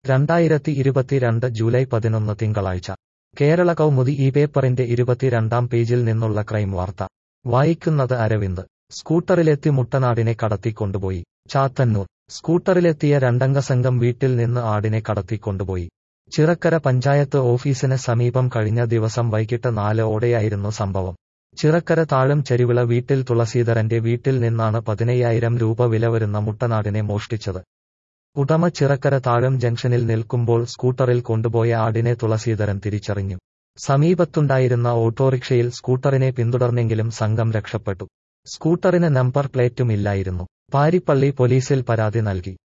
രണ്ടായിരത്തി ഇരുപത്തിരണ്ട് ജൂലൈ പതിനൊന്ന് തിങ്കളാഴ്ച കേരള കൗമുദി ഈ പേപ്പറിന്റെ ഇരുപത്തിരണ്ടാം പേജിൽ നിന്നുള്ള ക്രൈം വാർത്ത വായിക്കുന്നത് അരവിന്ദ് സ്കൂട്ടറിലെത്തി മുട്ടനാടിനെ കടത്തിക്കൊണ്ടുപോയി ചാത്തന്നൂർ സ്കൂട്ടറിലെത്തിയ രണ്ടംഗ സംഘം വീട്ടിൽ നിന്ന് ആടിനെ കടത്തിക്കൊണ്ടുപോയി ചിറക്കര പഞ്ചായത്ത് ഓഫീസിന് സമീപം കഴിഞ്ഞ ദിവസം വൈകിട്ട് നാല് ഓടെയായിരുന്നു സംഭവം ചിറക്കര താഴം ചെരുവിള വീട്ടിൽ തുളസീധരന്റെ വീട്ടിൽ നിന്നാണ് പതിനയ്യായിരം രൂപ വില വരുന്ന മുട്ടനാടിനെ മോഷ്ടിച്ചത് ഉടമ ചിറക്കര താഴം ജംഗ്ഷനിൽ നിൽക്കുമ്പോൾ സ്കൂട്ടറിൽ കൊണ്ടുപോയ ആടിനെ തുളസീധരൻ തിരിച്ചറിഞ്ഞു സമീപത്തുണ്ടായിരുന്ന ഓട്ടോറിക്ഷയിൽ സ്കൂട്ടറിനെ പിന്തുടർന്നെങ്കിലും സംഘം രക്ഷപ്പെട്ടു സ്കൂട്ടറിന് നമ്പർ പ്ലേറ്റും ഇല്ലായിരുന്നു പാരിപ്പള്ളി പോലീസിൽ പരാതി നൽകി